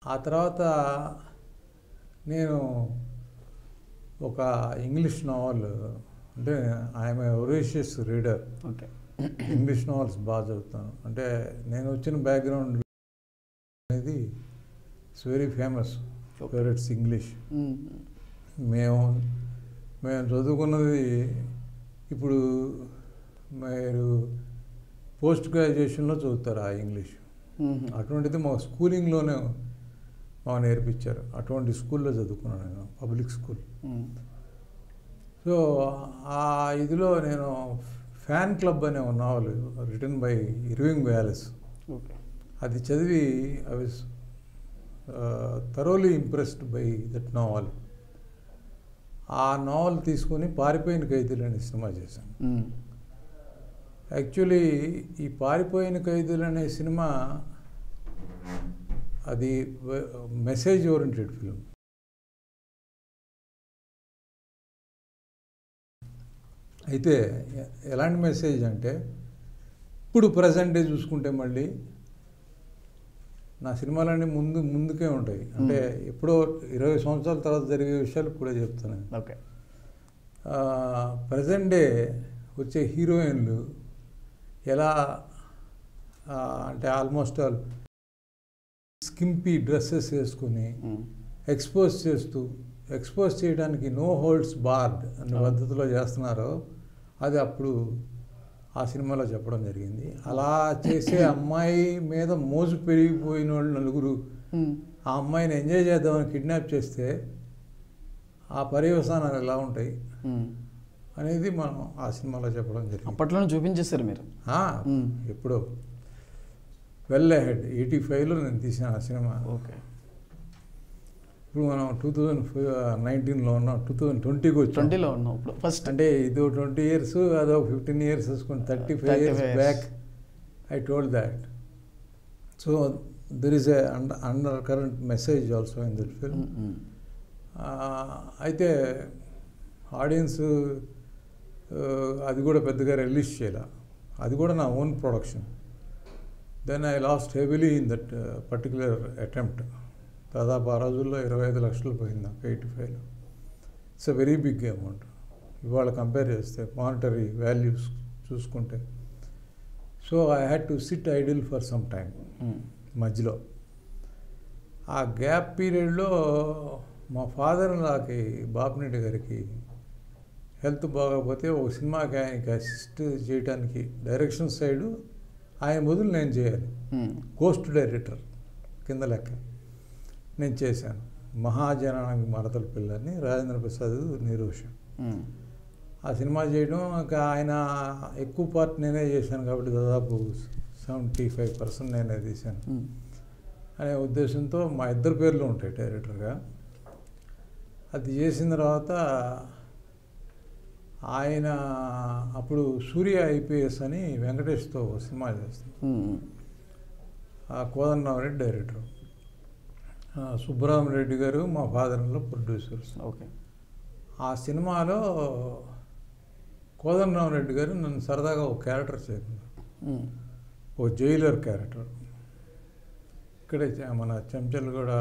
ఆ తర్వాత నేను ఒక ఇంగ్లీష్ నావల్ అంటే I'm voracious reader okay English novels బాగా చదువుతాను అంటే నేను వచ్చిన బ్యాక్గ్రౌండ్ అనేది it's very famous favourites English మేము మేము చదువుకున్నది ఇప్పుడు మీరు పోస్ట్ గ్రాడ్యుయేషన్లో చదువుతారు ఆ ఇంగ్లీష్ అటువంటిది మా స్కూలింగ్లోనే మాకు నేర్పించారు అటువంటి స్కూల్లో చదువుకున్నాను నేను పబ్లిక్ స్కూల్ సో ఆ ఇదిలో నేను ఫ్యాన్ క్లబ్ అనే ఒక novel written by Irving Wallace okay అది చదివి I was thoroughly impressed by that novel ఆ నావల్ తీసుకొని పారిపోయిన ఖైదీలు అనే సినిమా చేశాను యాక్చువల్లీ ఈ పారిపోయిన ఖైదీలు అనే సినిమా అది మెసేజ్ ఓరియంటెడ్ ఫిల్మ్ అయితే ఎ- ఎలాంటి మెసేజ్ అంటే ఇప్పుడు ప్రజెంట్ డే చూసుకుంటే మళ్ళీ నా సినిమాలన్నీ ముందు ముందుకే ఉంటాయి అంటే ఎప్పుడో ఇరవై సంవత్సరాల తర్వాత జరిగే విషయాలు కూడా చెప్తాను ఓకే ప్రజెంట్ డే వచ్చే హీరోయిన్లు ఎలా ఆ, అంటే ఆల్మోస్ట్ ఆల్ స్కింపీ డ్రెస్సెస్ వేసుకుని ఎక్స్పోజ్ చేస్తూ ఎక్స్పోజ్ చేయడానికి నో హోల్డ్స్ బార్డ్ అనే పద్ధతిలో చేస్తున్నారో అది అప్పుడు ఆ సినిమాలో చెప్పడం జరిగింది అలా చేసే అమ్మాయి మీద మోజు పెరిగిపోయిన వాళ్ళు నలుగురు ఆ అమ్మాయిని ఎంజాయ్ చేద్దామని కిడ్నాప్ చేస్తే ఆ పర్యవసానాలు ఎలా ఉంటాయి అనేది మనం ఆ సినిమాలో చెప్పడం జరిగింది అప్పట్లోనే చూపించేశారు మీరు ఆ, మ్మ్. ఎప్పుడో వెల్ అహెడ్ ఎయిటీ ఫైవ్లో నేను తీసిన ఆ సినిమా ఓకే ఇప్పుడు మనం టూ థౌజండ్ నైన్టీన్లో ఉన్నాం టూ థౌజండ్ ట్వంటీకి వచ్చాం ట్వంటీలో ఉన్నాం ఇప్పుడు ఫస్ట్ అంటే ఇదో ట్వంటీ ఇయర్స్ అదో ఫిఫ్టీన్ ఇయర్స్ వేసుకుని thirty five 35 years years. Back I told that so there is a undercurrent message also in that film అయితే ఆడియన్స్ అది కూడా పెద్దగా రిలీజ్ చేయాల అది కూడా నా own production then I lost heavily in that particular attempt దాదాపు ఆ రోజుల్లో ఇరవై ఐదు లక్షలు పోయింది నాకు ఎయిటీ ఫైవ్లో it's a very big amount ఇవాళ కంపేర్ చేస్తే మానిటరీ వాల్యూస్ చూసుకుంటే so I had to sit idle for some time మధ్యలో ఆ గ్యాప్ పీరియడ్లో మా ఫాదర్ నాకి బాపినెడ్డి గారికి హెల్త్ బాగోకపోతే ఒక సినిమాకి ఆయనకి అసిస్ట్ చేయడానికి డైరెక్షన్ సైడు ఆయన బదులు నేను చేయాలి కోస్ట్ డైరెక్టర్ కింద లెక్క నేను చేశాను మహాజనానికి మరదల పిల్లని రాజేంద్ర ప్రసాద్ నిరోషం ఆ సినిమా చేయడం ఇంకా ఆయన ఎక్కువ పార్ట్ నేనే చేశాను కాబట్టి దాదాపు సెవెంటీ ఫైవ్ పర్సెంట్ నేనే తీశాను అనే ఉద్దేశంతో మా ఇద్దరు పేర్లు ఉంటాయి డైరెక్టర్గా అది చేసిన తర్వాత ఆయన అప్పుడు సూర్య ఐపీఎస్ అని వెంకటేష్తో ఒక సినిమా చేస్తాం ఆ కోదండరామరెడ్డి డైరెక్టర్ ఆ సుబ్బరామరెడ్డి గారు మా ఫాదర్లో ప్రొడ్యూసర్స్ ఓకే ఆ సినిమాలో కోదండరామరెడ్డి గారు నన్ను సరదాగా ఒక క్యారెక్టర్ చేయకున్నారు ఓ జైలర్ క్యారెక్టర్ ఇక్కడే చ- మన చెంచల్ కూడా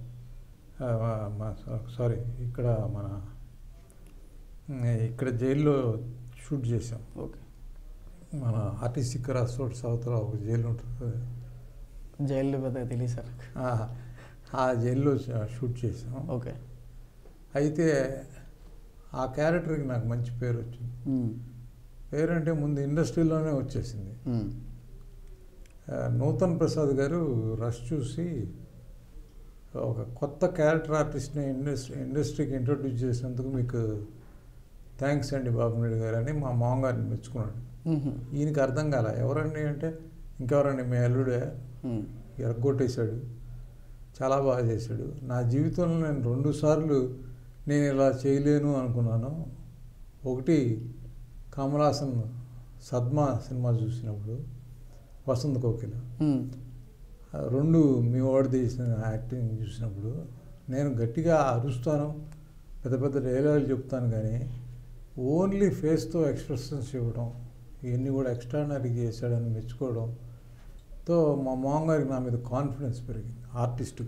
సారీ ఇక్కడ మన ఉమ్, ఇక్కడ జైల్లో షూట్ చేసాం ఓకే మన ఆర్టిస్టిక్ క్రాస్ రోడ్ సౌత్లో ఒక జైలు ఉంటుంది జైలు పెద్దగా తెలియదు సార్ ఆ, ఆ జైల్లో ష- షూట్ చేసాం ఓకే అయితే ఆ క్యారెక్టర్కి నాకు మంచి పేరు వచ్చింది పేరు అంటే ముందు ఇండస్ట్రీలోనే వచ్చేసింది ఆ, నూతన్ ప్రసాద్ గారు రష్ చూసి ఒక కొత్త క్యారెక్టర్ ఆర్టిస్ట్ని ఇండస్ట్రీ ఇండస్ట్రీకి ఇంట్రొడ్యూస్ చేసినందుకు మీకు థ్యాంక్స్ అండి బాబునాయుడు గారు అని మా మామగారిని మెచ్చుకున్నాడు ఈయనకి అర్థం కాల ఎవరండి అంటే ఇంకెవరండి మీ అల్లుడే ఎరగొట్టేశాడు చాలా బాగా చేశాడు నా జీవితంలో నేను రెండు సార్లు నేను ఇలా చేయలేను అనుకున్నాను ఒకటి కమలాసన్ సద్మా సినిమా చూసినప్పుడు వసంత్ కోకిల ఆ రెండు మీ వాడు చేసిన యాక్టింగ్ చూసినప్పుడు నేను గట్టిగా అరుస్తాను పెద్ద పెద్ద డైలాగులు చెప్తాను కానీ ఓన్లీ ఫేస్తో ఎక్స్ప్రెషన్స్ ఇవ్వడం ఇవన్నీ కూడా ఎక్స్ట్రానరీ చేశాడని మెచ్చుకోవడంతో మా మామగారికి నా మీద కాన్ఫిడెన్స్ పెరిగింది ఆర్టిస్ట్గా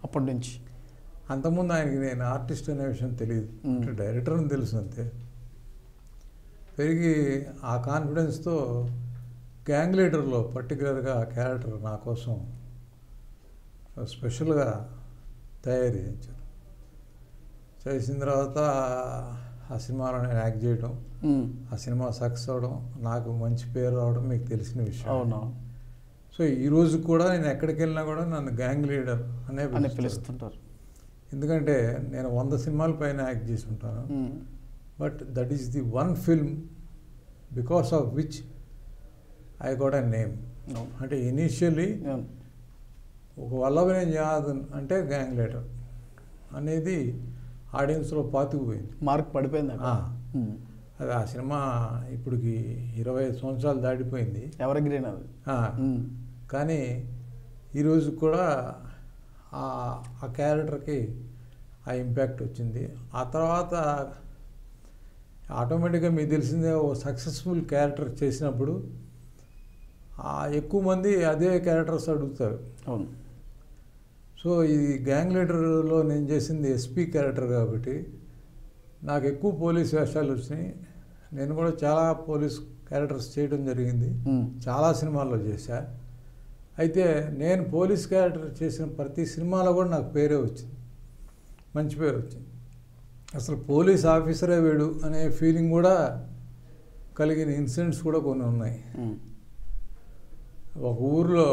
అప్పటి నుంచి అంతకుముందు ఆయనకి నేను ఆర్టిస్ట్ అనే విషయం తెలియదు మ్మ్. అంటే డైరెక్టర్ అని తెలుసు అంతే పెరిగి ఆ కాన్ఫిడెన్స్తో గ్యాంగ్ లీడర్లో పర్టికులర్గా ఆ క్యారెక్టర్ నా కోసం స్పెషల్గా తయారు చేయించారు చేసిన తర్వాత ఆ సినిమాలో నేను యాక్ట్ చేయడం ఉమ్, ఆ సినిమా సక్సెస్ అవడం నాకు మంచి పేరు రావడం మీకు తెలిసిన విషయం అవునవును సో ఈ రోజు కూడా నేను ఎక్కడికి వెళ్ళినా కూడా నన్ను గ్యాంగ్ లీడర్ అనే అని పిలుస్తారు. పిలుస్తుంటారు ఎందుకంటే నేను వంద సినిమాల పైన యాక్ట్ చేసి ఉంటాను um, but that is the one film because of which I got a name అవును. అంటే ఇనీషియల్లీ అవును. ఒక వల్లభనేం జాదన్ అంటే గ్యాంగ్ లీడర్ అనేది ఆడియన్స్లో పాతుకుపోయింది మార్క్ పడిపోయింది అక్కడ. ఆ. ఉమ్, అది ఆ సినిమా ఇప్పటికి ఇరవై ఐదు సంవత్సరాలు దాటిపోయింది ఎవరి గ్రీన్ అది ఆ, ఉమ్, కానీ ఈరోజు కూడా ఆ ఆ క్యారెక్టర్కి ఆ ఇంపాక్ట్ వచ్చింది ఆ తర్వాత ఆటోమేటిక్గా మీకు తెలిసిందే ఓ సక్సెస్ఫుల్ క్యారెక్టర్ చేసినప్పుడు ఆ ఎక్కువ మంది అదే క్యారెక్టర్స్ అడుగుతారు అవును సో ఈ గ్యాంగ్ లీడర్లో నేను చేసింది ఎస్పీ క్యారెక్టర్ కాబట్టి నాకు ఎక్కువ పోలీస్ వేషాలు వచ్చినాయి నేను కూడా చాలా పోలీస్ క్యారెక్టర్స్ చేయడం జరిగింది ఉమ్, చాలా సినిమాల్లో చేశా అయితే నేను పోలీస్ క్యారెక్టర్ చేసిన ప్రతి సినిమాలో కూడా నాకు పేరే వచ్చింది మంచి పేరు వచ్చింది అసలు పోలీస్ ఆఫీసరే వీడు అనే ఫీలింగ్ కూడా కలిగిన ఇన్సిడెంట్స్ కూడా కొన్ని ఉన్నాయి ఉమ్, ఒక ఊర్లో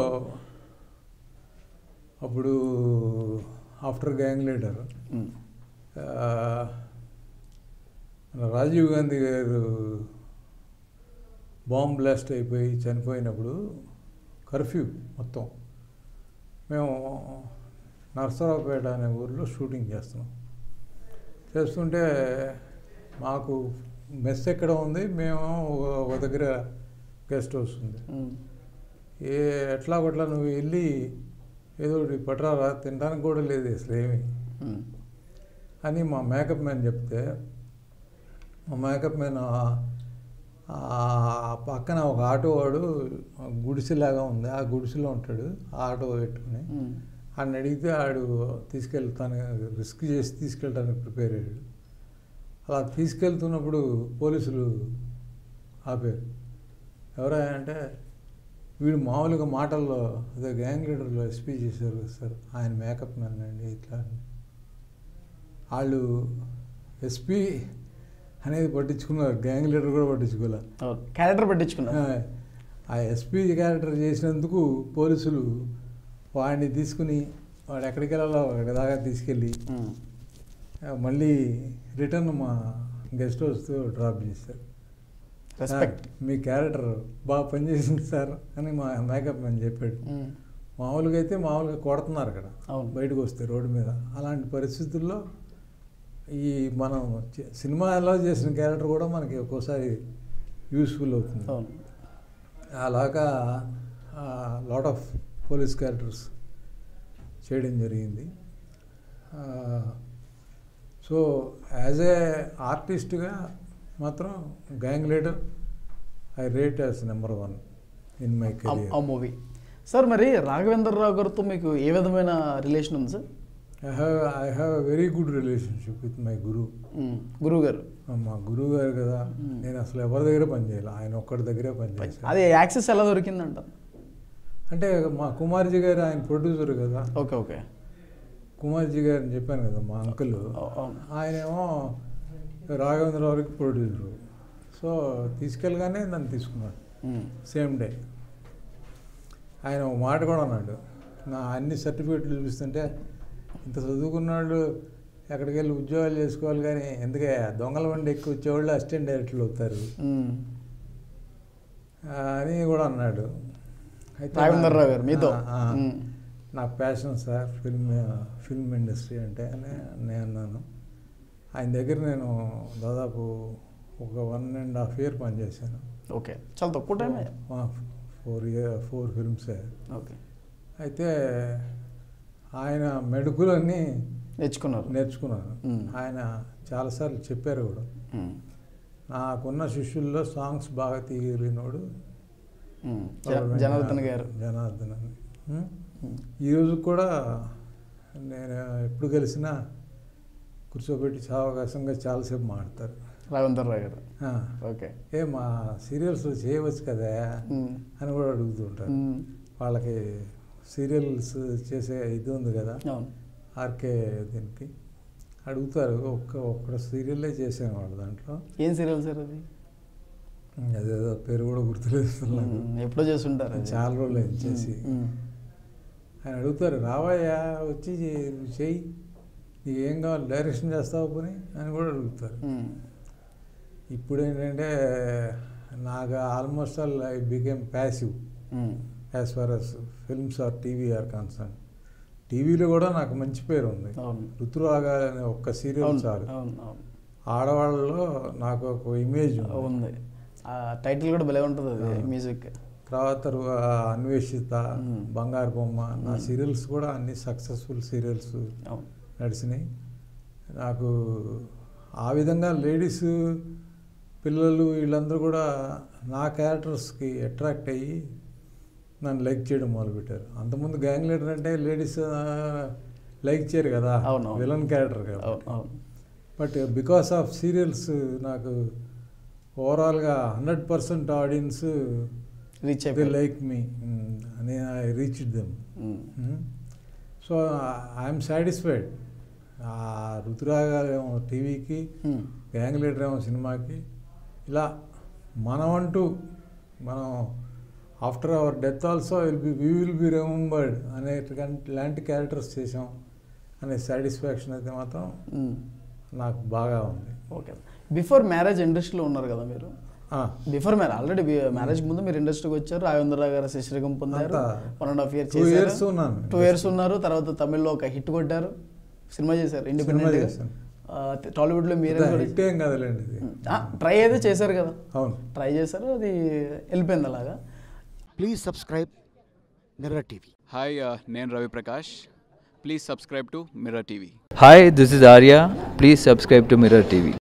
అప్పుడు ఆఫ్టర్ గ్యాంగ్ లీడర్ ఉమ్, మన రాజీవ్ గాంధీ గారు బాంబ్ బ్లాస్ట్ అయిపోయి చనిపోయినప్పుడు కర్ఫ్యూ మొత్తం మేము నరసరావుపేట అనే ఊర్లో షూటింగ్ చేస్తున్నాం చేస్తుంటే మాకు మెస్ ఎక్కడ ఉంది మేము ఒక- ఒక దగ్గర గెస్ట్ హౌస్ ఉంది ఉమ్, ఏ ఎట్లా కొట్లా నువ్వు వెళ్ళి ఏదో ఒకటి పట్టరారా తినడానికి కూడా లేదు అసలు ఏమి ఉమ్, అని మా మేకప్ మ్యాన్ చెప్తే మా మేకప్ మ్యాన్ ఆ- ఆ పక్కన ఒక ఆటో వాడు గుడిసెలాగా ఉంది ఆ గుడిసెలో ఉంటాడు ఆ ఆటో పెట్టుకుని ఉమ్, ఆయన అడిగితే ఆడు తీసుకెళ్తాను రిస్క్ చేసి తీసుకెళ్ళడానికి ప్రిపేర్ అయ్యాడు అలా తీసుకెళ్తున్నప్పుడు పోలీసులు ఆపారు ఎవరా అంటే వీడు మామూలుగా మాటల్లో అదే గ్యాంగ్ లీడర్లో ఎస్పీ చేశారు కదా సార్ ఆయన మేకప్ మ్యాన్ అండి ఇట్లా అని. వాళ్ళు ఎస్పీ అనేది పట్టించుకున్నారు గ్యాంగ్ లీడర్ కూడా పట్టించుకోలే అవును క్యారెక్టర్ పట్టించుకున్నారు ఆ ఎస్పీ క్యారెక్టర్ చేసినందుకు పోలీసులు వాడిని తీసుకుని వాడు ఎక్కడికి వెళ్ళాలో అక్కడి దాకా తీసుకెళ్ళి ఉమ్, ఆ, మళ్ళీ రిటర్న్ మా గెస్ట్ హౌస్తో డ్రాప్ చేశారు రెస్పెక్ట్ సార్, మీ క్యారెక్టర్ బాగా పనిచేసింది సార్ అని మా మేకప్ మ్యాన్ చెప్పాడు ఉమ్, మామూలుగా అయితే మామూలుగా కొడుతున్నారు అక్కడ అవును. బయటకు వస్తే రోడ్డు మీద అలాంటి పరిస్థితుల్లో ఈ మనం చే- సినిమాలో చేసిన క్యారెక్టర్ కూడా మనకి ఒక్కోసారి యూస్ఫుల్ అవుతుంది అవును అలాగా లాట్ ఆఫ్ పోలీస్ క్యారెక్టర్స్ చేయడం జరిగింది సో యాజ్ ఏ ఆర్టిస్ట్గా మాత్రం gang leader I rate as number one in my uh- career ఆ మూవీ సార్ మరి రాఘవేంద్ర రావు గారితో మీకు ఏ విధమైన రిలేషన్ ఉంది sir I have I have a very good relationship with my guru um, గురువు గారు మా గురువు గారు కదా Hmm. నేను అసలు ఎవరి దగ్గర పనిచేయాలి ఆయన ఒక్కడి దగ్గరే పనిచేయాలి అది యాక్సెస్ ఎలా దొరికిందంట అంటే మా కుమార్జీ గారు ఆయన ప్రొడ్యూసర్ కదా ఓకే ఓకే కుమార్జీ గారు అని చెప్పాను కదా మా అంకుల్ అవు- అవును ఆయనేమో రాఘవేంద్రరావుకి ప్రొడ్యూసరు సో తీసుకెళ్ళగానే నన్ను తీసుకున్నాడు ఉమ్, సేమ్ డే ఆయన ఒక మాట కూడా అన్నాడు నా అన్ని సర్టిఫికేట్లు చూపిస్తుంటే ఇంత చదువుకున్నాడు ఎక్కడికి వెళ్ళి ఉద్యోగాలు చేసుకోవాలి కానీ ఎందుకే దొంగల వండి ఎక్కువ వచ్చేవాళ్ళు అసిస్టెంట్ డైరెక్టర్లు అవుతారు ఉమ్, ఆ, అని కూడా అన్నాడు అయితే రాఘవేంద్ర నా- రావు గారు మీతో ఆ, ఆ. ఉమ్, నా passion sir film film industry అంటే అని నేను అన్నాను ఆయన దగ్గర నేను దాదాపు ఒక వన్ అండ్ హాఫ్ ఇయర్ పనిచేశాను ఓకే చాలా తక్కువ టైం ఫోర్ ఇయర్ ఫోర్ ఫిల్మ్సే ఓకే అయితే ఆయన మెడుకులన్నీ నేర్చుకున్నారు నేర్చుకున్నాను మ్మ్. ఆయన చాలాసార్లు చెప్పారు కూడా ఉమ్, నాకున్న శిష్యుల్లో సాంగ్స్ బాగా తీయలేనోడు ఉమ్, జన- జనార్దన్ గారు జనార్దన్ అని మ్మ్? ఉమ్, ఈరోజు కూడా నేను ఎప్పుడు కలిసినా కూర్చోబెట్టి సావకాశంగా చాలాసేపు మాడతారు రాఘవేంద్ర రావు గారు ఆ, ఓకే ఏ మా సీరియల్స్ చేయవచ్చు కదా ఉమ్, అని కూడా అడుగుతుంటారు ఉమ్, వాళ్ళకి సీరియల్స్ చేసే ఇది ఉంది కదా అవును ఆర్కే దీనికి అడుగుతారు ఒక్క ఒక్క సీరియల్లే చేసేవాడు దాంట్లో ఏం సీరియల్ సార్ అది అదేదో పేరు కూడా గుర్తులేదు నాకు ఉమ్, ఎప్పుడో చేస్తుంటారు అది. చాలా రోజులు అయింది చేసి ఉమ్, ఆయన అడుగుతారు రావయ్యా వచ్చి చే- నువ్వు చెయ్యి నీకు ఏం కావాలి డైరెక్షన్ చేస్తావు పని అని కూడా అడుగుతారు ఉమ్, ఇప్పుడు ఏంటంటే నాకు almost all I became passive um, as far as films or TV are concern టీవీలో కూడా నాకు మంచి పేరు ఉంది అవును ఋతురాగా అనే ఒక్క సీరియల్ అవును చాలు అవును అవును ఆడవాళ్ళలో నాకు ఒక ఇమేజ్ ఉంది ఉంది ఆ టైటిల్ కూడా భలే ఉంటుంది అది అవును. మ్యూజిక్ తర్వాత రు- ఆ అన్వేషిత మ్మ్. బంగారు బొమ్మ నా మ్మ్. సీరియల్స్ కూడా అన్ని సక్సెస్ఫుల్ సీరియల్స్ అవును నడిచినాయి నాకు ఆ విధంగా లేడీస్ పిల్లలు వీళ్ళందరూ కూడా నా క్యారెక్టర్స్కి అట్రాక్ట్ అయ్యి నన్ను లైక్ చేయడం మొదలుపెట్టారు అంతకుముందు గ్యాంగ్ లీడర్ అంటే లేడీస్ లైక్ చేయరు కదా అవునవును. విలన్ క్యారెక్టర్ అవును కాబట్టి అవును బట్ బికాస్ ఆఫ్ సీరియల్స్ నాకు ఓవరాల్గా hundred percent audience reach they అయిపోయి లైక్ మీ అని I reach them so I'm satisfied ఆ ఋతురాగాలు ఏమో టీవీకి గ్యాంగ్ లీడర్ ఏమో సినిమాకి ఇలా మనం అంటూ మనం after our death also will be we will be remembered అనే ఇలాంటి క్యారెక్టర్స్ చేసాం అనే సాటిస్ఫాక్షన్ అయితే మాత్రం నాకు బాగా ఉంది ఓకే బిఫోర్ మ్యారేజ్ ఇండస్ట్రీలో ఉన్నారు కదా మీరు ఆ, బిఫోర్ మ్యారేజ్ ఆల్రెడీ మ్యారేజ్ ముందు మీరు ఇండస్ట్రీకి వచ్చారు రాఘవేంద్రరావు గారు శిశిరకం పొందారు అంతా one and half year two years ఉన్నాను. టూ ఇయర్స్ ఉన్నారు తర్వాత తమిళ్లో ఒక హిట్ కొట్టారు సినిమా చేశారు సినిమా ఇండిపెండెంట్ చేశాను. టాలీవుడ్లో మీరే పెద్ద హిట్ ఏం కాదులేండి ఇది ట్రై అయితే చేశారు కదా అవును ట్రై చేశారు అది వెళ్ళిపోయింది అలాగా Please subscribe Mirror TV. Hi నేను Ravi Prakash please subscribe to Mirror TV Hi, this is Arya. Please subscribe to Mirror TV.